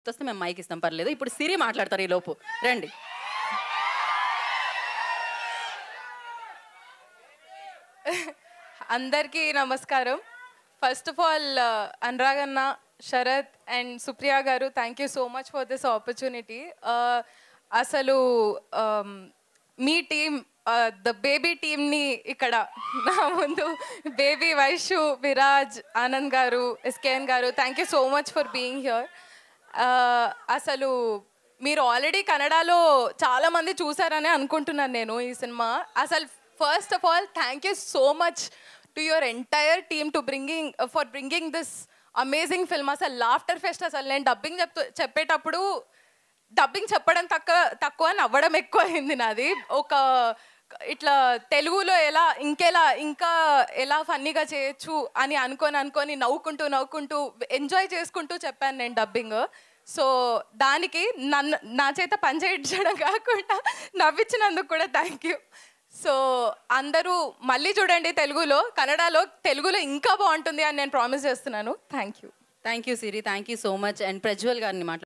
వస్తే మేము మైక్ ఇస్తాం పర్లేదు ఇప్పుడు సిరి మాట్లాడతారు ఈ లోపు రండి అందరికీ నమస్కారం ఫస్ట్ ఆఫ్ ఆల్ అనురాగ్ అన్న Sarath and Supriya garu thank you so much for this opportunity అసలు um, మీ టీం ద బేబీ టీమ్ని ఇక్కడ నా ముందు baby Vaishu Viraj Anand garu SKN garu thank you so much for being here అసలు మీరు ఆల్రెడీ కన్నడలో చాలా మంది చూసారని అనుకుంటున్నాను నేను ఈ సినిమా అసలు first of all thank you so much to your entire team to bringing for bringing this amazing film అసలు లాఫ్టర్ ఫెస్ట్ అసలు నేను డబ్బింగ్ చెప్తూ చెప్పేటప్పుడు డబ్బింగ్ చెప్పడం తక్కువ తక్కువ నవ్వడం ఎక్కువ అయింది నాది ఒక ఇట్లా తెలుగులో ఎలా ఇంకెలా ఇంకా ఎలా ఫన్నీగా చేయొచ్చు అని అనుకొని అనుకొని నవ్వుకుంటూ నవ్వుకుంటూ ఎంజాయ్ చేసుకుంటూ చెప్పాను నేను డబ్బింగ్ సో దానికి నన్ను నా చేత పని చేయించడం కాకుండా నవ్వించినందుకు కూడా థ్యాంక్ యూ సో అందరూ మళ్ళీ చూడండి తెలుగులో కన్నడలో తెలుగులో ఇంకా బాగుంటుంది అని నేను ప్రామిస్ చేస్తున్నాను thank you thank you Siri thank you so much and Prajwal గారిని మాట్లాడు